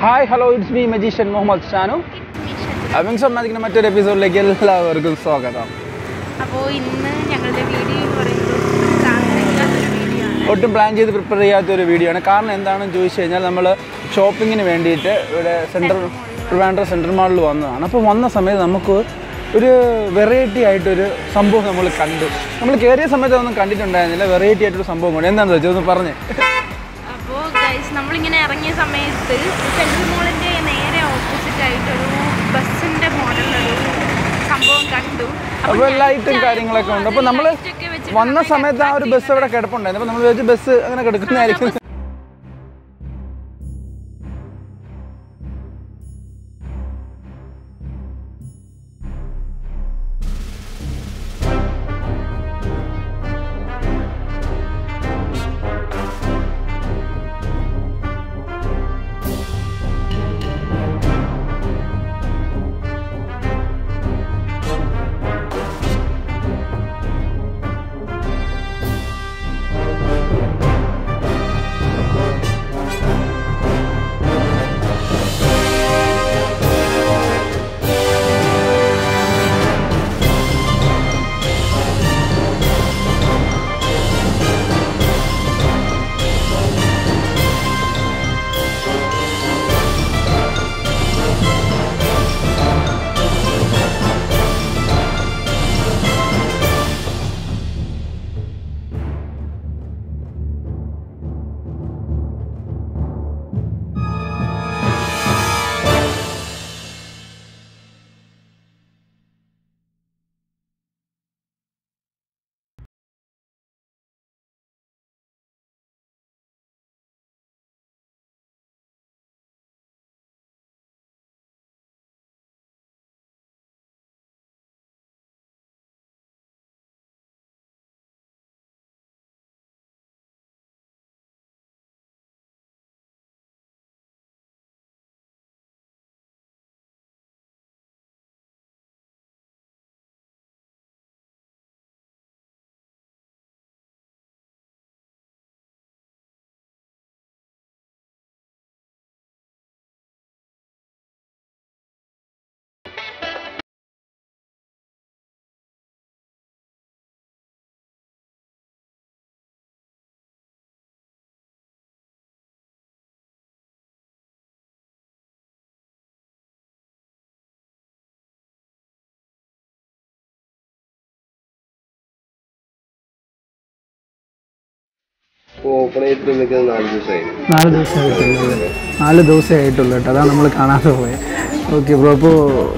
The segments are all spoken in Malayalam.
Hi hello it's me magician Muhammad Shanu അവിങ്സ് ഒന്നാതിക്കുന്ന മറ്റൊരു എപ്പിസോഡിലേക്ക് എല്ലാവർക്കും സ്വാഗതം അപ്പോൾ ഇന്ന് ഞങ്ങളുടെ വീഡിയോ എന്ന് പറയുന്നത് സാധനമില്ലാത്തൊരു വീഡിയോ ആണ് ഒട്ടും പ്ലാൻ ചെയ്ത് പ്രിപ്പയർ ചെയ്യാത്ത ഒരു വീഡിയോ ആണ് കാരണം എന്താണെന്ന് ചോദിച്ചു കഴിഞ്ഞാൽ നമ്മൾ ഷോപ്പിങ്ങിന് വേണ്ടിയിട്ട് ഇവിടെ സെൻട്രൽ ട്രിവാൻഡ്രം സെൻട്രൽ മാളിൽ വന്നതാണ് അപ്പോൾ വന്ന സമയത്ത് നമുക്ക് ഒരു വെറൈറ്റി ആയിട്ടൊരു സംഭവം നമ്മൾ കണ്ടു നമ്മൾ കയറിയ സമയത്ത് ഒന്നും കണ്ടിട്ടുണ്ടായിരുന്നില്ല വെറൈറ്റി ആയിട്ടൊരു സംഭവം കൊണ്ട് എന്താണെന്ന് വെച്ചാൽ ഒന്ന് പറഞ്ഞേ അപ്പോൾ ഗൈസ് നമ്മളിങ്ങനെ ഇറങ്ങിയ സമയത്ത് സെൻട്രൽ മോളിൻ്റെ നേരെ ഓപ്പോസിറ്റ് ആയിട്ടൊരു ബസ്സിൻ്റെ മോഡലൊരു സംഭവം കണ്ടു അപ്പോൾ ലൈറ്റും കാര്യങ്ങളൊക്കെ ഉണ്ട് അപ്പോൾ നമ്മൾ വന്ന സമയത്ത് ആ ഒരു ബസ് അവിടെ കിടപ്പുണ്ടായിരുന്നു അപ്പോൾ നമ്മൾ വിചാരിച്ചു ബസ് അങ്ങനെ കിടക്കുന്നതായിരിക്കും ഇപ്പോൾ ഓപ്പൺ ചെയ്തിട്ട് നിൽക്കുന്നത് നാല് ദിവസമായി നാല് ദിവസമായിട്ടുള്ളൂ നാല് ദിവസമേ ആയിട്ടുള്ളൂ കേട്ടോ അതാണ് നമ്മൾ കാണാതെ പോയത് ഓക്കെ ബ്രോ അപ്പോൾ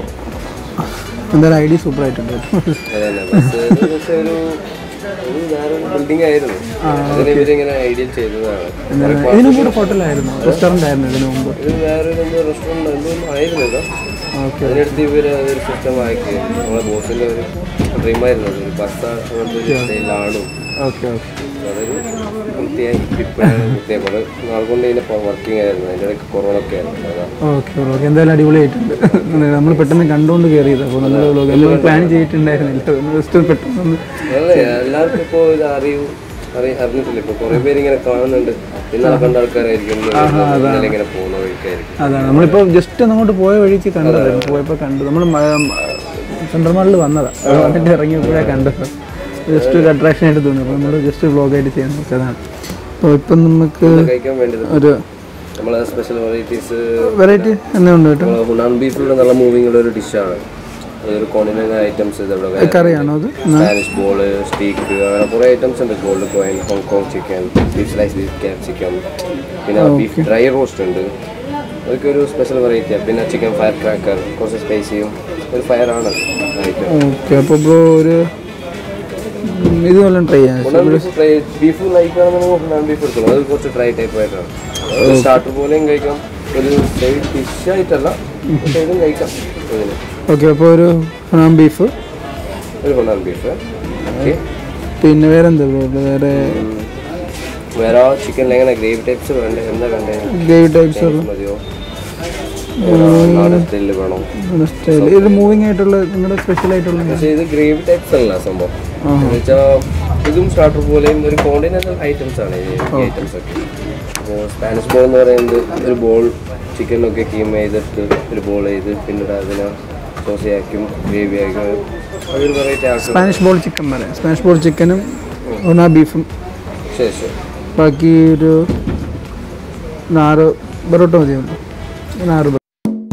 എന്തായാലും ഐഡിയ സൂപ്പർ ആയിട്ടുണ്ട് കേട്ടോ അതന്നെ ബസ് പക്ഷേ ഒരു ഒരു വേറെ ബിൽഡിംഗ് ആയിരുന്നു അതിനെ ഇവരിങ്ങനെ ഐഡിയ ചെയ്തതാണ് എന്തായാലും ഇതിനു മുമ്പ് ഹോട്ടലായിരുന്നു റെസ്റ്റോറൻ്റ് ആയിരുന്നു ഇതിനു മുമ്പ് ഇത് വേറെ എന്തോ റെസ്റ്റോറൻറ്റ് എന്തോ ആയിരുന്നു കേട്ടോ ഓക്കെ അതിനടുത്ത് ഇവർ അതൊരു സിസ്റ്റം ആക്കി നമ്മളെ ബോസിൻ്റെ ഒരു ഡ്രീമായിരുന്നു അത് ഒരു ബസ് അങ്ങനത്തെ ഒരു സ്റ്റൈലാണ് ഓക്കെ ഓക്കെ അതൊരു വൃത്തിയായി ഇപ്പോഴാണ് വൃത്തിയായി കുറേ നാൾ കൊണ്ട് ഇതിൻ്റെ വർക്കിംഗ് ആയിരുന്നു അതിൻ്റെ ഇടയ്ക്ക് കൊറോണ ഒക്കെ ആയിരുന്നു അതാ ഓക്കെ ഓക്കെ എന്തായാലും അടിപൊളിയായിട്ടുണ്ട് നമ്മൾ പെട്ടെന്ന് കണ്ടുകൊണ്ട് കയറിയത് അപ്പോൾ നല്ല വ്ലോഗ് എല്ലാം പ്ലാൻ ചെയ്തിട്ടുണ്ടായിരുന്നില്ല ഒന്ന് ജസ്റ്റ് പെട്ടെന്ന് ഒന്ന് അല്ലേ എല്ലാവർക്കും ഇപ്പോൾ ഇത് അറിയൂ അറി അറിഞ്ഞിട്ടില്ല ഇപ്പോൾ കുറേ പേര് ഇങ്ങനെ കാണുന്നുണ്ട് ഇന്നലെ കണ്ട ആൾക്കാരായിരിക്കും ഇന്ന് ഇന്നലെ ഇങ്ങനെ പോകുന്ന വഴിക്കായിരിക്കും അതാണ് നമ്മളിപ്പോൾ ജസ്റ്റ് അങ്ങോട്ട് പോയ വഴിക്ക് കണ്ടതായിരുന്നു പോയപ്പോൾ കണ്ടു നമ്മൾ സെൻട്രൽ മാളിൽ വന്നതാണ് അത് വന്നിട്ട് ഇറങ്ങിയപ്പോഴാണ് കണ്ടത് ജസ്റ്റ് ഒരു അട്രാക്ഷൻ ആയിട്ട് തോന്നി അപ്പോൾ നമ്മൾ ജസ്റ്റ് വ്ലോഗായിട്ട് ചെയ്യാൻ നോക്കിയതാണ് അപ്പോൾ ഇപ്പം നമുക്ക് കഴിക്കാൻ വേണ്ടത് ഒരു നമ്മളെ സ്പെഷ്യൽ വെറൈറ്റീസ് വെറൈറ്റി എന്നാ ഉണ്ട് കേട്ടോ ഹുനാൻ ബീഫിലൂടെ നല്ല മൂവിങ് ഉള്ള ഒരു ഡിഷാണ് ഒരു കോണ്ടിനെൻ്റൽ ഐറ്റംസ് ഇതവിടെ കറിയാണോ അത് സ്പാനിഷ് ബോള് സ്റ്റീക്ക് അങ്ങനെ കുറേ ഐറ്റംസ് ഉണ്ട് gold coin Hong Kong chicken beef slice beef capsicum പിന്നെ ബീഫ് ഡ്രൈ റോസ്റ്റ് ഉണ്ട് അതൊക്കെ ഒരു സ്പെഷ്യൽ വെറൈറ്റിയാണ് പിന്നെ ചിക്കൻ ഫയർ ക്രാക്കർ കുറച്ച് സ്പൈസിയും ഒരു ഫയറാണ് ഐറ്റം ഓക്കെ അപ്പോൾ ബ്രോ ഒരു ഉം, ഇത് വല്ലതും ട്രൈ ചെയ്യാം Hunan beef fry beef like ആണെന്നുണ്ടെങ്കിൽ ഹുനാൻ ബീഫ് എടുക്കണം അത് കുറച്ച് ഡ്രൈ ടൈപ്പ് ആയിട്ടാണ് സ്റ്റാർട്ടർ പോലെയും കഴിക്കാം ഒരു സൈഡ് ഡിഷ് ആയിട്ടല്ല പക്ഷേ ഇതും കഴിക്കാം ഇതിന് ഓക്കെ അപ്പോൾ ഒരു ഹണാം ബീഫ് ഒരു ഹുനാൻ ബീഫ് ഓക്കെ പിന്നെ വേറെ എന്താ ബ്രോ വേറെ വേറെ ചിക്കനിൽ എങ്ങനെ ഗ്രേവി ടൈപ്സ് വേണ്ടേ എന്താ വേണ്ടേ ഗ്രേവി ടൈപ്സ് ഉള്ള മതിയോ നാടൻ സ്റ്റൈലിൽ വേണം സ്റ്റൈൽ ഇത് മൂവിങ് ആയിട്ടുള്ള നിങ്ങളുടെ സ്പെഷ്യൽ ആയിട്ടുള്ള പക്ഷേ ഇത് ഗ്രേവി ടൈപ്സ് അല്ല സംഭവം എന്ന് വെച്ചാൽ ഇതും സ്റ്റാർട്ടർ പോലെയും ഒരു കോണ്ടിനെന്റൽ ഐറ്റംസ് ആണ് ഈ ഐറ്റംസ് ഒക്കെ അപ്പോൾ സ്പാനിഷ് ബോൾ എന്ന് പറയുന്നത് ഒരു ബോൾ ചിക്കനൊക്കെ കീം ചെയ്തിട്ട് ഒരു ബോൾ ചെയ്ത് പിന്നീട് അതിനെ സോസയാക്കും ഗ്രേവി ആക്കും അതൊരു വെറൈറ്റി ആക്കും സ്പാനിഷ് ബോൾ ചിക്കൻ പറയാം സ്പാനിഷ് ബോൾ ചിക്കനും ഒന്നാ ബീഫും ശരി ശരി ബാക്കി ഒരു നാറ് ബറോട്ട മതിയല്ലോ നാറ് ബ-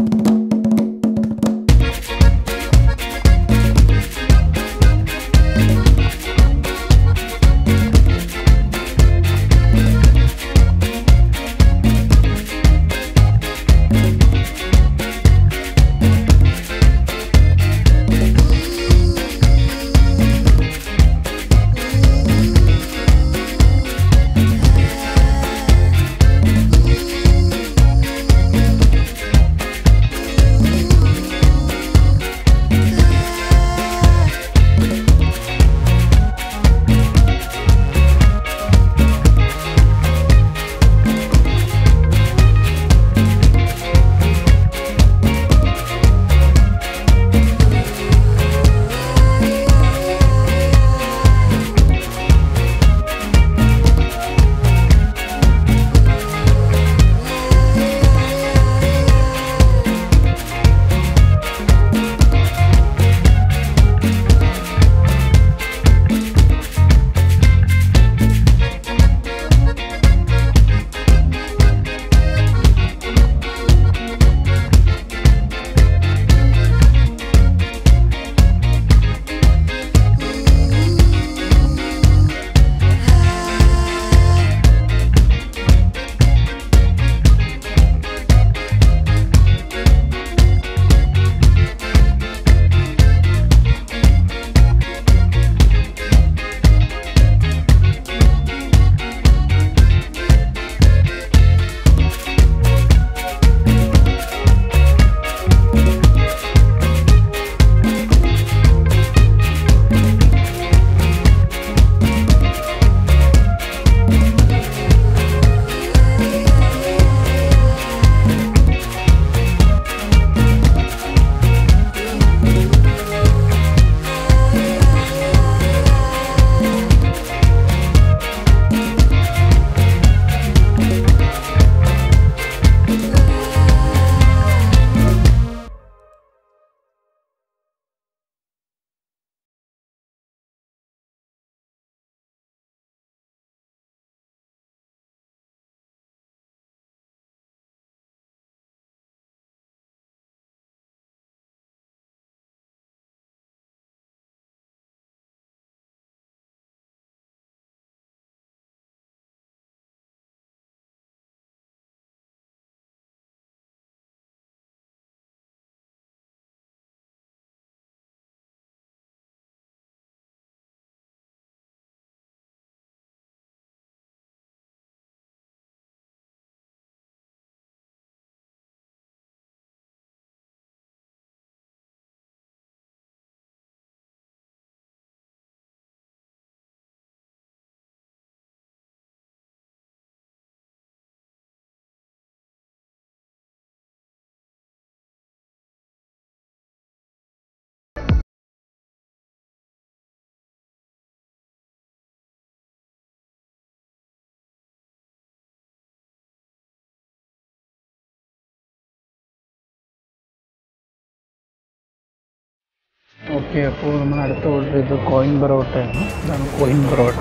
ഓക്കെ അപ്പോൾ നമ്മൾ അടുത്ത ഓർഡർ ചെയ്തത് കോയിൻ പൊറോട്ടയാണ് ഇതാണ് കോയിൻ പൊറോട്ട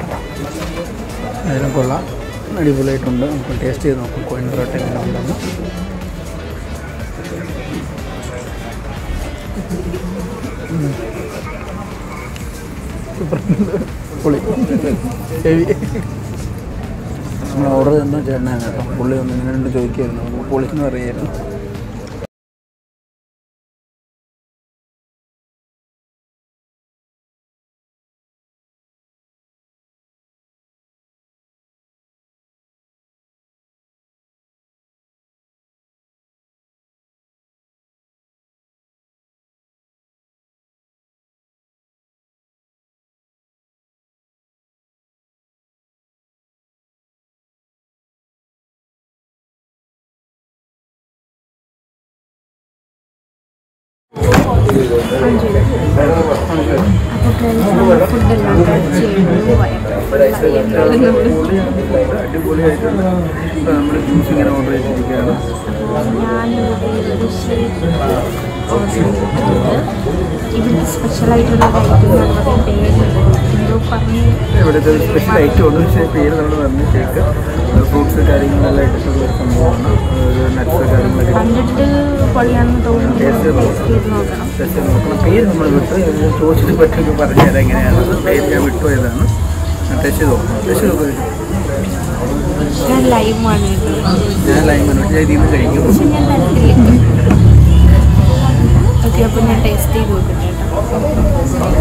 അതിനെ കൊള്ളാം അടിപൊളിയായിട്ടുണ്ട് നമുക്ക് ടേസ്റ്റ് ചെയ്ത് നോക്കാം കോയിൻ പൊറോട്ട എങ്ങനെ ഉണ്ടെന്ന് ഉം. സൂപ്പർ പൊളി ഹെവി നമ്മൾ ഓർഡർ തന്നെ ചേട്ടനാണ് കേട്ടോ പുള്ളി ഒന്ന് ഇങ്ങനെ ഉണ്ട് ചോദിക്കുമായിരുന്നു പൊളിച്ചെന്ന് പറയായിരുന്നു ഫുഡെല്ലാം കഴിച്ച് കഴിഞ്ഞു അടിപൊളിയായിട്ടുണ്ട് നമ്മൾ ജ്യൂസ് ഇങ്ങനെ ഓർഡർ ചെയ്തിരിക്കുകയാണ് ഞാനിവിടെ ഷേക്ക് ഓർഡർ ചെയ്തിട്ടുണ്ട് ഇതിന് സ്പെഷ്യലായിട്ടുള്ള ഐറ്റം നമ്മുടെ പേര് എന്തോ പറഞ്ഞ് ഇവിടുത്തെ ഒരു സ്പെഷ്യൽ ഐറ്റം ഉണ്ട് പക്ഷേ പേര് നമ്മൾ പറഞ്ഞു കേക്ക് ഫ്രൂട്ട്സ് കാര്യങ്ങളെല്ലാം ഇട്ടിട്ടുള്ള ഒരു സംഭവമാണ് ഒരു നട്ട്സ് കാര്യങ്ങളൊക്കെ കണ്ടിട്ട് പൊള്ളിയാണെന്ന് തോന്നുന്നു ടേസ്റ്റ് ടേസ്റ്റ് ചെയ്ത് നോക്കണം ജസ്റ്റ് നോക്കണം പേര് നമ്മൾ വിട്ടു ഇത് ചോദിച്ചിട്ട് പറ്റുമെങ്കിൽ പറഞ്ഞു തരാം എങ്ങനെയാണെന്ന് പേര് ഞാൻ വിട്ടു ഏതാണ് ടെസ്റ്റ് ചെയ്ത് നോക്കണം ടെസ്റ്റ് നോക്കുക ഞാൻ ലൈമാണ് ഞാൻ ലൈൻ കണ്ടിട്ട് ഞാൻ ഇതിൽ നിന്ന് കഴിക്കും പക്ഷെ ഞാൻ തരത്തില്ല ഓക്കെ അപ്പോൾ ഞാൻ ടേസ്റ്റ് ചെയ്ത് നോക്കട്ടെ കേട്ടോ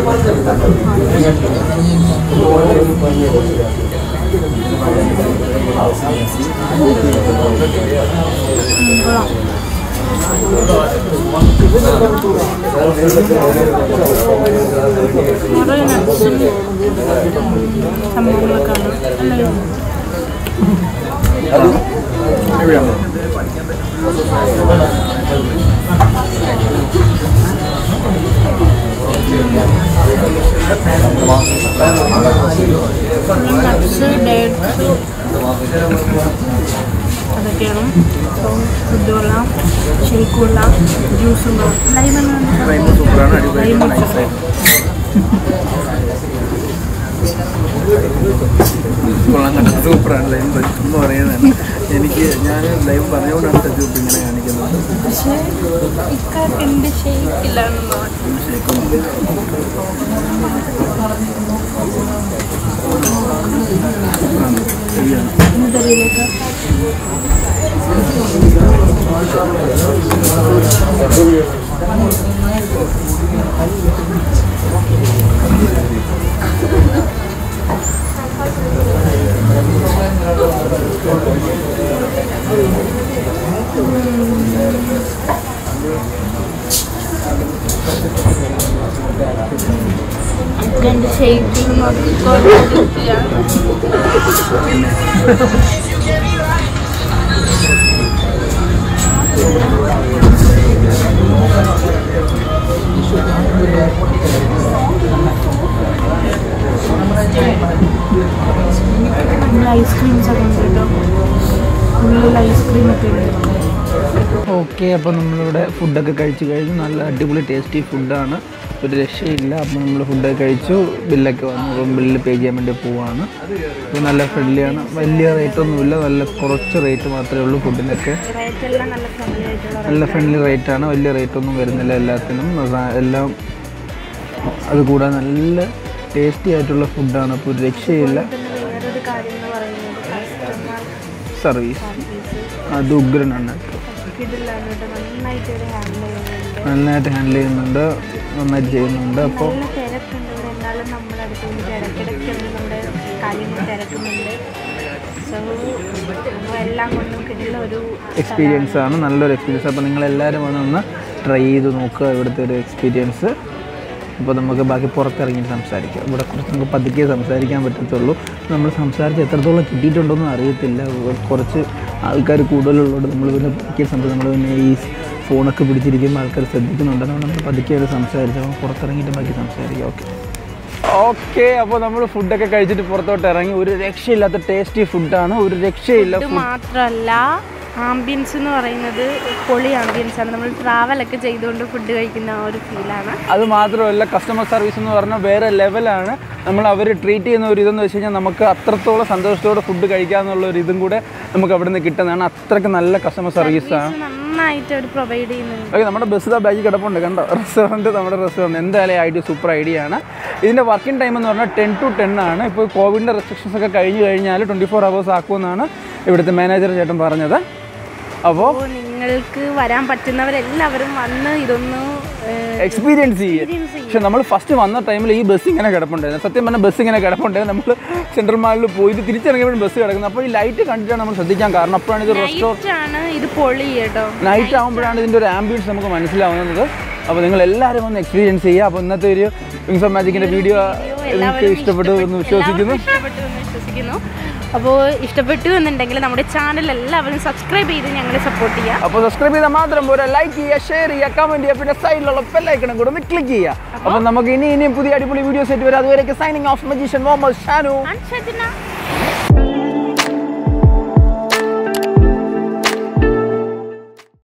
ഉം, കൊള്ളാം. നിറയെ നട്ട്സും സംഭവങ്ങളൊക്കെയാണ് നല്ലതാണ് എവിടെയാണ് നട്ട്സ് ഡേറ്റ്സ് അതൊക്കെയാണ് അപ്പോൾ ഫുഡ് കൊള്ളാം ഷേക്ക് കൊള്ളാം ജ്യൂസും കൊള്ളാം ലൈമൺ ലൈം സൂപ്പറാണ് അടിപൊളിയായിട്ട് നൈസായിട്ട് കൊള്ളാൻ കണ്ടത് സൂപ്പറാണ് ലൈം എന്ന് പറയുന്നതാണ് എനിക്ക് ഞാൻ ലൈം പറഞ്ഞുകൊണ്ടാണ് സജ്ജൂപ്പ് ഇങ്ങനെ കാണിക്കുന്നത് പക്ഷേ ഇക്കാർക്കുണ്ട് ഷേക്ക് ഇല്ലാന്ന് പറഞ്ഞു ആണ് ശരിയാണ് ഇതറിയിലേക്ക് രണ്ട് ഷേക്കിങ് നോക്കിക്കൊണ്ടിരിക്കുകയാണ് നമ്മുടെ ഐസ്ക്രീംസ് ഒക്കെ ഉണ്ട് കേട്ടോ ഉള്ളിൽ ഐസ്ക്രീം ഒക്കെ ഉണ്ട് ഓക്കെ അപ്പോൾ നമ്മളിവിടെ ഫുഡൊക്കെ കഴിച്ച് കഴിഞ്ഞു നല്ല അടിപൊളി ടേസ്റ്റി ഫുഡാണ് ഒരു രക്ഷയില്ല അപ്പോൾ നമ്മൾ ഫുഡൊക്കെ കഴിച്ചു ബില്ലൊക്കെ വന്നു അപ്പം ബില്ല് പേ ചെയ്യാൻ വേണ്ടി പോവാണ് അപ്പോൾ നല്ല ഫ്രണ്ട്ലിയാണ് വലിയ റേറ്റ് ഒന്നുമില്ല നല്ല കുറച്ച് റേറ്റ് മാത്രമേ ഉള്ളൂ ഫുഡിനൊക്കെ റേറ്റ് എല്ലാം നല്ല ഫ്രണ്ട്ലി ആയിട്ടുള്ള നല്ല ഫ്രണ്ട്ലി റേറ്റാണ് വലിയ റേറ്റ് ഒന്നും വരുന്നില്ല എല്ലാത്തിനും റ- എല്ലാം അതുകൂടാതെ നല്ല ടേസ്റ്റി ആയിട്ടുള്ള ഫുഡാണ് അപ്പോൾ ഒരു രക്ഷയില്ല പിന്നെ വേറൊരു കാര്യം എന്ന് പറയുന്നത് കസ്റ്റമർ സർവീസ് സർവീസ് അത് ഉഗ്രനാണ് ഇതില്ലാണ്ട് നന്നായിട്ട് ഒരു ഹാൻഡിൽ ചെയ്യുന്നുണ്ട് നന്നായിട്ട് ഹാൻഡിൽ ചെയ്യുന്നുണ്ട് നന്നായിട്ട് ചെയ്യുന്നുണ്ട് അപ്പോൾ നല്ല തിരക്കുണ്ട് ഇവിടെ എന്നാലും നമ്മുടെ അടുത്ത് നിന്ന് ഇടയ്ക്കിടയ്ക്ക് അവർ നമ്മുടെ കാര്യങ്ങൾ തിരക്കുന്നുണ്ട് സോ എല്ലാം കൊണ്ടും കിട്ടുന്ന ഒരു എക്സ്പീരിയൻസ് ആണ് നല്ലൊരു എക്സ്പീരിയൻസ് അപ്പോൾ നിങ്ങൾ എല്ലാവരും വന്ന് ഒന്ന് ട്രൈ ചെയ്ത് നോക്കുക ഇവിടുത്തെ ഒരു എക്സ്പീരിയൻസ് അപ്പോൾ നമുക്ക് ബാക്കി പുറത്തിറങ്ങിയിട്ട് സംസാരിക്കാം ഇവിടെ കുറച്ച് നമുക്ക് പതുക്കെ സംസാരിക്കാൻ പറ്റത്തുള്ളൂ നമ്മൾ സംസാരിച്ച് എത്രത്തോളം കിട്ടിയിട്ടുണ്ടോയെന്ന് അറിയത്തില്ല കുറച്ച് ആൾക്കാർ കൂടുതലുള്ളതുകൊണ്ട് നമ്മൾ പിന്നെ പതുക്കെ സംസാരിക്കും നമ്മൾ പിന്നെ ഈ ഫോണൊക്കെ പിടിച്ചിരിക്കുമ്പോൾ ആൾക്കാർ ശ്രദ്ധിക്കുന്നുണ്ട് അതുകൊണ്ട് നമ്മൾ പതുക്കെയാണ് സംസാരിച്ചു അപ്പോൾ പുറത്തിറങ്ങിയിട്ട് ബാക്കി സംസാരിക്കാം ഓക്കെ ഓക്കെ അപ്പോൾ നമ്മൾ ഫുഡൊക്കെ കഴിച്ചിട്ട് പുറത്തോട്ട് ഇറങ്ങി ഒരു രക്ഷയില്ലാത്ത ടേസ്റ്റി ഫുഡാണ് ഒരു രക്ഷയില്ല ഇത് മാത്രമല്ല ആംബിയൻസ് എന്ന് പറയുന്നത് പൊളി ആംബിയൻസ് ആണ് നമ്മൾ ട്രാവലൊക്കെ ചെയ്തുകൊണ്ട് ഫുഡ് കഴിക്കുന്ന ആ ഒരു ഫീലാണ് അത് മാത്രമല്ല കസ്റ്റമർ സർവീസ് എന്ന് പറഞ്ഞാൽ വേറെ ലെവലാണ് നമ്മൾ അവർ ട്രീറ്റ് ചെയ്യുന്ന ഒരു ഇതെന്ന് വെച്ച് കഴിഞ്ഞാൽ നമുക്ക് അത്രത്തോളം സന്തോഷത്തോടെ ഫുഡ് കഴിക്കാന്നുള്ള ഒരു ഇതും കൂടെ നമുക്ക് അവിടെ നിന്ന് കിട്ടുന്നതാണ് അത്രയ്ക്ക് നല്ല കസ്റ്റമർ സർവീസാണ് നന്നായിട്ട് അവർ പ്രൊവൈഡ് ചെയ്യുന്നുണ്ട് ഓക്കെ നമ്മുടെ ബസ് ഇതാ ബാക്കി കിടപ്പുണ്ട് കണ്ടോ റെസ്റ്റോറൻറ്റ് നമ്മുടെ റെസ്റ്റോറൻറ്റ് എന്തായാലും ഐഡിയ സൂപ്പർ ഐഡിയ ആണ് ഇതിൻ്റെ വർക്കിംഗ് ടൈം എന്ന് പറഞ്ഞാൽ ടെൻ ടു ടെൻ ആണ് ഇപ്പോൾ കോവിഡിൻ്റെ റെസ്ട്രിക്ഷൻസ് ഒക്കെ കഴിഞ്ഞ് കഴിഞ്ഞാൽ ട്വൻറ്റി ഫോർ അവേഴ്സ് ആക്കുമെന്നാണ് ഇവിടുത്തെ മാനേജർ ചേട്ടൻ പറഞ്ഞത് അപ്പോൾ അപ്പോൾ നിങ്ങൾക്ക് വരാൻ പറ്റുന്നവരെല്ലാവരും വന്ന് ഇതൊന്ന് ഏഹ്, എക്സ്പീരിയൻസ് ചെയ്യും experience ചെയ്യും. പക്ഷെ നമ്മൾ ഫസ്റ്റ് വന്ന ടൈമിൽ ഈ ബസ് ഇങ്ങനെ കിടപ്പുണ്ടായിരുന്നു സത്യം പറഞ്ഞാൽ ബസ് ഇങ്ങനെ കിടപ്പുണ്ടായിരുന്നു നമ്മൾ സെൻട്രൽ മാളിൽ പോയിട്ട് തിരിച്ചിറങ്ങിയപ്പോഴും ബസ് കിടക്കുന്നത് അപ്പോൾ ഈ ലൈറ്റ് കണ്ടിട്ടാണ് നമ്മൾ ശ്രദ്ധിക്കാൻ കാരണം അപ്പോഴാണ് ഇത് റെസ്റ്റോറൻറ്റ് Night ആണ് ഇത് പൊളി കേട്ടോ നൈറ്റ് ആകുമ്പോഴാണ് ഇതിൻ്റെ ഒരു ആംബിയൻസ് നമുക്ക് മനസ്സിലാവുന്നത് അപ്പോൾ നിങ്ങൾ എല്ലാവരും ഒന്ന് എക്സ്പീരിയൻസ് ചെയ്യുക അപ്പോൾ ഇന്നത്തെ ഒരു വിങ്സ് ഓഫ് മാജിക്കിൻ്റെ വീഡിയോ വീഡിയോ എല്ലാവരും ഇഷ്ടപ്പെട്ടു എന്ന് വിശ്വസിക്കുന്നു. എല്ലാവർക്കും ഇഷ്ടപ്പെട്ടു എന്ന് വിശ്വസിക്കുന്നു അപ്പോൾ ഇഷ്ടപ്പെട്ടു എന്നുണ്ടെങ്കിൽ നമ്മുടെ ചാനൽ എല്ലാവരും സബ്സ്ക്രൈബ് ചെയ്ത് ഞങ്ങളെ സപ്പോർട്ട് ചെയ്യുക അപ്പോൾ സബ്സ്ക്രൈബ് ചെയ്താൽ മാത്രം പോരാ ലൈക്ക് ചെയ്യുക ഷെയർ ചെയ്യുക കമന്റ് ചെയ്യുക പിന്നെ സൈഡിലുള്ള ബെല്ലൈക്കണം കൂടെ ഒന്ന് ക്ലിക്ക് ചെയ്യുക അപ്പോൾ നമുക്ക് ഇനി ഇനിയും പുതിയ അടിപൊളി വീഡിയോസ് ആയിട്ട് വരാം അതുവരെയൊക്കെ signing off magician Muhammad Shanu അൻഷജന